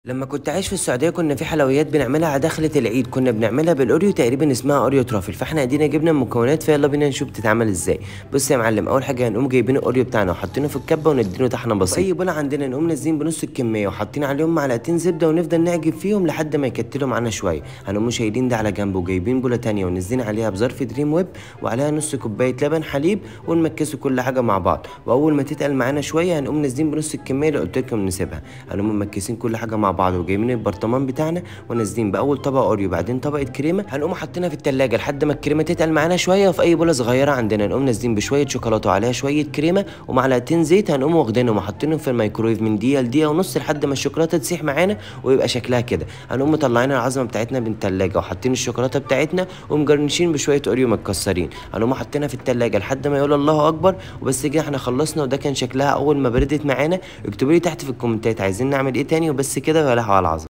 لما كنت عايش في السعودية كنا في حلويات بنعملها على دخلة العيد كنا بنعملها بالأوريو تقريبا اسمها أوريو ترافل فاحنا ادينا جبنا المكونات فيلا بينا نشوف بتتعمل ازاي بص يا معلم أول حاجة هنقوم جايبين الأوريو بتاعنا وحاطينه في الكبة ونديله طحنة بسيطة أي بولة عندنا نقوم نازلين بنص الكمية وحاطين عليهم معلقتين زبدة ونفضل نعجب فيهم لحد ما يكتلوا معانا شوية هنقوم شايلين ده على جنب وجايبين بولة تانية ونزلين عليها بظرف دريم ويب وعليها نص كوباية لبن حليب ونمكسوا كل حاجة مع بعض وأول ما تتقل معانا شوية هنقوم نازلين بنص الكمية اللي قلت لكم نسيبها هنقوم ممكسين كل حاجة مع بعض وجايبين البرطمان بتاعنا ونازلين باول طبق اوريو بعدين طبقه كريمه هنقوم حاطينها في التلاجة لحد ما الكريمه تتقل معانا شويه وفي اي بوله صغيره عندنا نقوم نازلين بشويه شوكولاته وعليها شويه كريمه ومعلقتين زيت هنقوم واخدينهم وحاطينهم في الميكرويف من دقيقه لدقيقه ونص لحد ما الشوكولاته تسيح معانا ويبقى شكلها كده هنقوم مطلعين العظمه بتاعتنا من التلاجة وحاطين الشوكولاته بتاعتنا ومجرنشين بشويه اوريو متكسرين هنقوم حاطينها في التلاجة لحد ما يقول الله اكبر وبس كده احنا خلصنا وده كان شكلها اول ما بردت معانا اكتبوا لي تحت في الكومنتات عايزين نعمل ايه تاني وبس كده ولا على العظمه